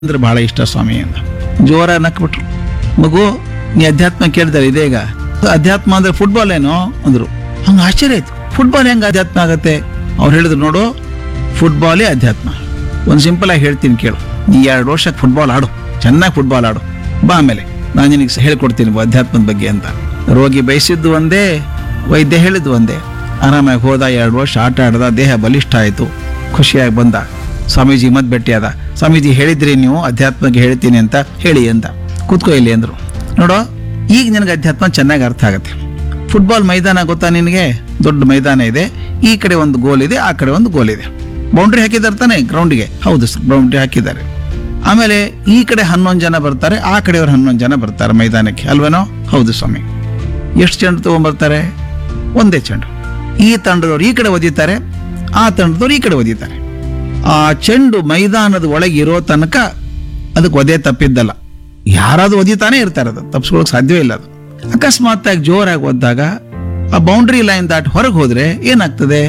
ಅಂದ್ರೆ ಬಹಳ ಇಷ್ಟ ಸ್ವಾಮಿ ಅಂತ ಜೋರ ನಕ್ಬಿಟ್ರು ಮಗು ನೀ ಅಧ್ಯಾತ್ಮ ಕೇಳ್ತಾರೆ ಇದೀಗ ಅಧ್ಯಾತ್ಮ ಅಂದ್ರೆ ಫುಟ್ಬಾಲ್ ಏನೋ ಅಂದ್ರು ಹಂಗ ಆಶ್ಚರ್ಯ ಆಯ್ತು ಫುಟ್ಬಾಲ್ ಹೆಂಗ ಅಧ್ಯಾತ್ಮ ಆಗತ್ತೆ ಅವ್ರು ಹೇಳಿದ್ರು ನೋಡು ಫುಟ್ಬಾಲೇ ಅಧ್ಯಾತ್ಮ ಒಂದು ಸಿಂಪಲ್ ಆಗಿ ಹೇಳ್ತೀನಿ ಕೇಳು ನೀ ಎರಡು ವರ್ಷ ಫುಟ್ಬಾಲ್ ಆಡು ಚೆನ್ನಾಗಿ ಫುಟ್ಬಾಲ್ ಆಡು ಬಾ ಆಮೇಲೆ ನಾನು ನಿನಗೆ ಹೇಳ್ಕೊಡ್ತೀನಿ ಅಧ್ಯಾತ್ಮದ ಬಗ್ಗೆ ಅಂತ ರೋಗಿ ಬಯಸಿದ್ದು ಒಂದೇ ವೈದ್ಯ ಹೇಳಿದ್ದು ಒಂದೇ ಆರಾಮಾಗಿ ಹೋದ ಎರಡು ವರ್ಷ ಆಟ ಆಡ್ದ ದೇಹ ಬಲಿಷ್ಠ ಆಯಿತು ಖುಷಿಯಾಗಿ ಬಂದ ಸ್ವಾಮೀಜಿ ಮತ್ ಭೇಟಿಯಾದ ಸ್ವಾಮೀಜಿ ಹೇಳಿದ್ರಿ ನೀವು ಅಧ್ಯಾತ್ಮಕ್ಕೆ ಹೇಳ್ತೀನಿ ಅಂತ ಹೇಳಿ ಅಂತ ಕೂತ್ಕೋ ಇಲ್ಲಿ ಅಂದ್ರು ನೋಡೋ ಈಗ ನಿನಗೆ ಅಧ್ಯಾತ್ಮ ಚೆನ್ನಾಗಿ ಅರ್ಥ ಆಗುತ್ತೆ ಫುಟ್ಬಾಲ್ ಮೈದಾನ ಗೊತ್ತಾ ನಿನಗೆ ದೊಡ್ಡ ಮೈದಾನ ಇದೆ ಈ ಕಡೆ ಒಂದು ಗೋಲ್ ಇದೆ ಆ ಕಡೆ ಒಂದು ಗೋಲ್ ಇದೆ ಬೌಂಡ್ರಿ ಹಾಕಿದ್ದಾರೆ ತಾನೆ ಗ್ರೌಂಡ್ಗೆ ಹೌದು ಬೌಂಡ್ರಿ ಹಾಕಿದ್ದಾರೆ ಆಮೇಲೆ ಈ ಕಡೆ ಹನ್ನೊಂದು ಜನ ಬರ್ತಾರೆ ಆ ಕಡೆಯವ್ರು ಹನ್ನೊಂದು ಜನ ಬರ್ತಾರೆ ಮೈದಾನಕ್ಕೆ ಅಲ್ವೇನೋ ಹೌದು ಸ್ವಾಮಿ ಎಷ್ಟು ಚೆಂಡು ತಗೊಂಡ್ಬರ್ತಾರೆ ಒಂದೇ ಚೆಂಡು ಈ ತಂಡದವ್ರು ಈ ಕಡೆ ಒದಿತಾರೆ ಆ ತಂಡದವ್ರು ಈ ಕಡೆ ಒದಿತಾರೆ ಆ ಚೆಂಡು ಮೈದಾನದ ಒಳಗೆ ಇರೋ ತನಕ ಅದಕ್ಕೆ ಒದೆ ತಪ್ಪಿದ್ದಲ್ಲ ಯಾರಾದ್ರೂ ಒದಿತಾನೆ ಇರ್ತಾರೆ ಅದು ತಪ್ಪಿಸ್ಕೊಳಕ್ ಸಾಧ್ಯವೇ ಇಲ್ಲ ಅದು ಅಕಸ್ಮಾತ್ ಆಗಿ ಜೋರಾಗಿ ಒದ್ದಾಗ ಆ ಬೌಂಡ್ರಿ ಲೈನ್ ದಾಟಿ ಹೊರಗೆ ಹೋದ್ರೆ ಏನಾಗ್ತದೆ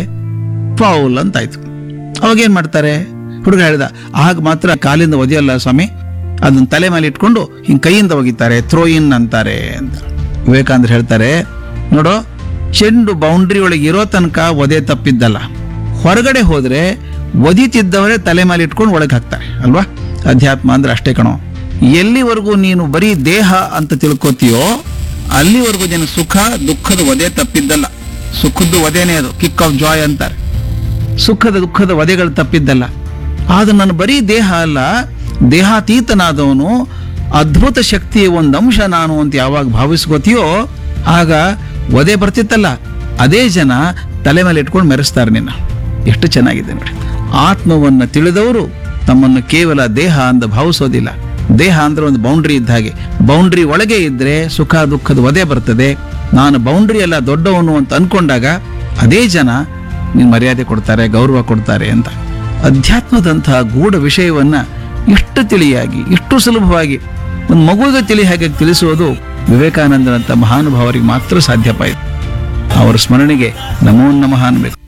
ಫೌಲ್ ಅಂತ ಆಯ್ತು ಅವಾಗ ಏನ್ ಮಾಡ್ತಾರೆ ಹುಡುಗ ಹೇಳಿದ ಆಗ ಮಾತ್ರ ಕಾಲಿಂದ ಒದಿಯಲ್ಲ ಸ್ವಾಮಿ ಅದನ್ನ ತಲೆ ಮೇಲೆ ಇಟ್ಕೊಂಡು ಹಿಂಗ್ ಕೈಯಿಂದ ಒಗಿತಾರೆ ಥ್ರೋ ಇನ್ ಅಂತಾರೆ ಅಂತ ವಿವೇಕಾನಂದ್ರ ಹೇಳ್ತಾರೆ ನೋಡು ಚೆಂಡು ಬೌಂಡ್ರಿ ಒಳಗೆ ಇರೋ ತನಕ ಒದೆ ತಪ್ಪಿದ್ದಲ್ಲ ಹೊರಗಡೆ ಹೋದ್ರೆ ಒದಿತಿದ್ದವರೇ ತಲೆ ಮೇಲೆ ಇಟ್ಕೊಂಡು ಒಳಗೆ ಹಾಕ್ತಾರೆ ಅಲ್ವಾ ಅಧ್ಯಾತ್ಮ ಅಂದ್ರೆ ಅಷ್ಟೇ ಕಣೋ ಎಲ್ಲಿವರೆಗೂ ನೀನು ಬರೀ ದೇಹ ಅಂತ ತಿಳ್ಕೊತೀಯೋ ಅಲ್ಲಿವರೆಗೂ ನೀನು ಸುಖ ದುಃಖದ ಒದೆ ತಪ್ಪಿದ್ದಲ್ಲ ಸುಖದ್ದು ಒದೇನೆ ಅದು ಕಿಕ್ ಆಫ್ ಜಾಯ್ ಅಂತಾರೆ ಸುಖದ ದುಃಖದ ವಧೆಗಳು ತಪ್ಪಿದ್ದಲ್ಲ ಆದ್ರೆ ನಾನು ಬರೀ ದೇಹ ಅಲ್ಲ ದೇಹಾತೀತನಾದವನು ಅದ್ಭುತ ಶಕ್ತಿಯ ಒಂದು ಅಂಶ ನಾನು ಅಂತ ಯಾವಾಗ ಭಾವಿಸ್ಕೋತೀಯೋ ಆಗ ವಧೆ ಬರ್ತಿತ್ತಲ್ಲ ಅದೇ ಜನ ತಲೆ ಮೇಲೆ ಇಟ್ಕೊಂಡು ಮೆರೆಸ್ತಾರೆ ನಿನ್ನ ಎಷ್ಟು ಚೆನ್ನಾಗಿದೆ ನೋಡಿ ಆತ್ಮವನ್ನ ತಿಳಿದವರು ತಮ್ಮನ್ನು ಕೇವಲ ದೇಹ ಅಂತ ಭಾವಿಸೋದಿಲ್ಲ ದೇಹ ಅಂದ್ರೆ ಒಂದು ಬೌಂಡ್ರಿ ಇದ್ದ ಹಾಗೆ ಬೌಂಡ್ರಿ ಒಳಗೆ ಇದ್ರೆ ಸುಖ ದುಃಖದ ವಧೆ ಬರ್ತದೆ ನಾನು ಬೌಂಡ್ರಿ ಎಲ್ಲ ದೊಡ್ಡವನು ಅಂತ ಅನ್ಕೊಂಡಾಗ ಅದೇ ಜನ ನೀನು ಮರ್ಯಾದೆ ಕೊಡ್ತಾರೆ ಗೌರವ ಕೊಡ್ತಾರೆ ಅಂತ ಅಧ್ಯಾತ್ಮದಂತಹ ಗೂಢ ವಿಷಯವನ್ನ ಎಷ್ಟು ತಿಳಿಯಾಗಿ ಎಷ್ಟು ಸುಲಭವಾಗಿ ಒಂದು ಮಗುವಿಗೆ ತಿಳಿ ಹಾಗೆ ತಿಳಿಸುವುದು ವಿವೇಕಾನಂದರಂತ ಮಹಾನುಭಾವರಿಗೆ ಮಾತ್ರ ಸಾಧ್ಯಪಾಯಿತು ಅವರ ಸ್ಮರಣೆಗೆ ನಮೋ ನಮಃ ಅನ್ಬೇಕು